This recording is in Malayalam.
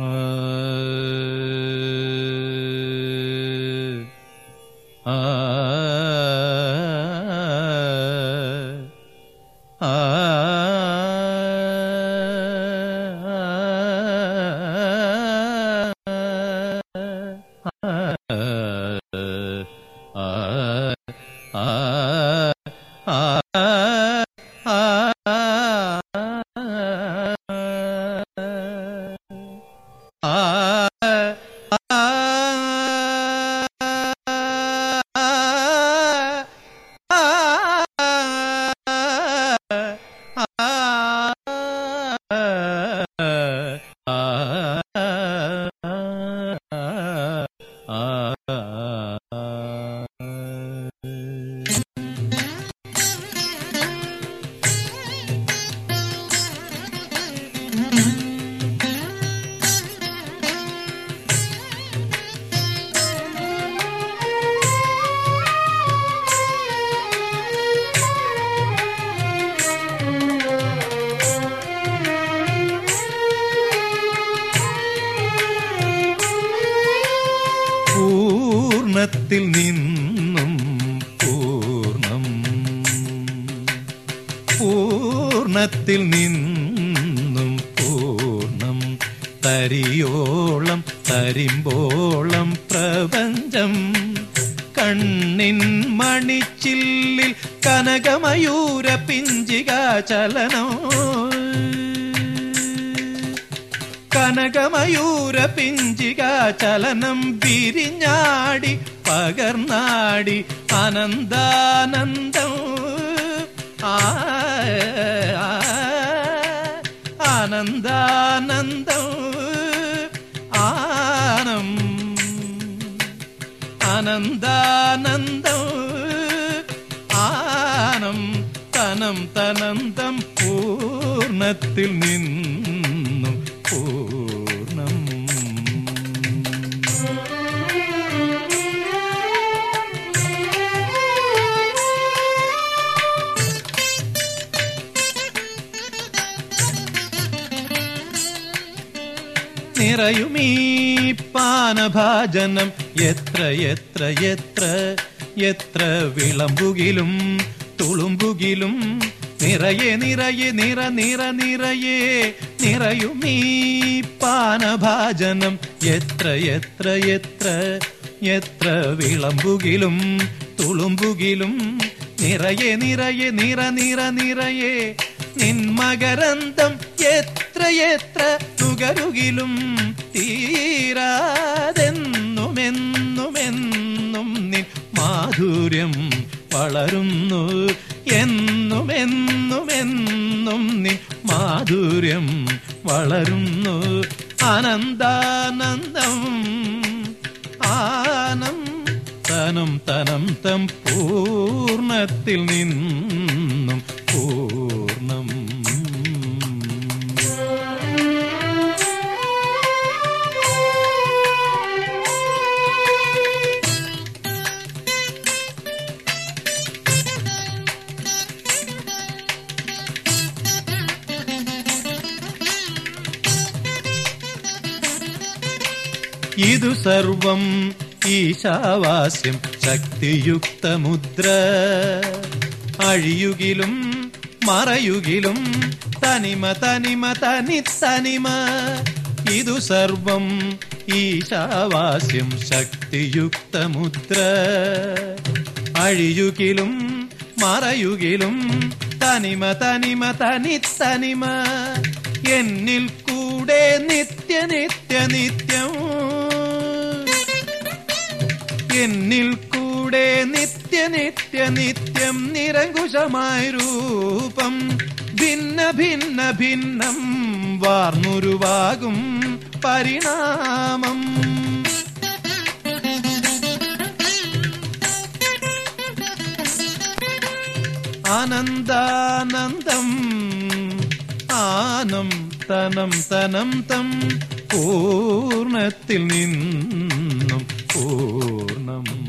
ആ ആ പൂർണ്ണത്തിൽ നിന്നും പൂർണ്ണം പൂർണ്ണത്തിൽ നിന്നും പൂർണ്ണം തരിയോളം തരിമ്പോളം പ്രപഞ്ചം കണ്ണിൻ മണിച്ചില്ലിൽ കനകമയൂര പിഞ്ചിക ചലനോ കനകമയൂര പിഞ്ചിക ചലനം വിരിഞ്ഞാടി പകർന്നാടി ആനന്ദാനന്ദം ആ ആ, ആനന്ദാനന്ദം ആനം ആനന്ദാനന്ദം ആനം തനം തനന്തം പൂർണ്ണത്തിൽ നിന്നും പൂർണ്ണം നിറയുമീ പാനഭാജനം എത്ര എത്ര എത്ര എത്ര വിളമ്പുകിലും തുളുമ്പുകിലും നിറയെ നിറയെ നിറ നിറ നിറയെ നിറയുമീ പാനഭാജനം എത്ര എത്ര എത്ര എത്ര വിളമ്പുകിലും തുളുമ്പുകിലും നിറയെ നിറയെ നിറ നിറ നിറയെ നിന്മകരന്തം എത്ര എത്ര നുകരുകിലും തീരാതെന്നുമെന്നുമെന്നും നിൻ മാധുര്യം വളരുന്നു എന്നും എന്നും എന്നും നിൻ മാധുര്യം വളരുന്നു ആനന്ദാനന്ദം ആനം തനം തനം തം പൂർണ്ണത്തിൽ നിന്നും പൂർണ്ണം ഇതു സർവം ഈശാവാസ്യം ശക്തിയുക്ത മുദ്ര അഴിയുകിലും മറയുകിലും തനിമ തനിമ തനി തനിമ ഇതു സർവം ഈശാവാസ്യം ശക്തിയുക്ത മുദ്ര അഴിയുകിലും മറയുകിലും തനിമ തനിമ തനി തനിമ എന്നിൽ കൂടെ നിത്യ നിത്യ നിത്യം എന്നിൽ കൂടെ നിത്യ നിത്യ നിത്യം നിരങ്കുശമായ രൂപം ഭിന്ന ഭിന്ന ഭിന്നം വാർന്നുരുവാകും പരിണാമം ആനന്ദാനന്ദം ആനം തനം തനം തം പൂർണ്ണത്തിൽ നിന്നും പൂർണ്ണം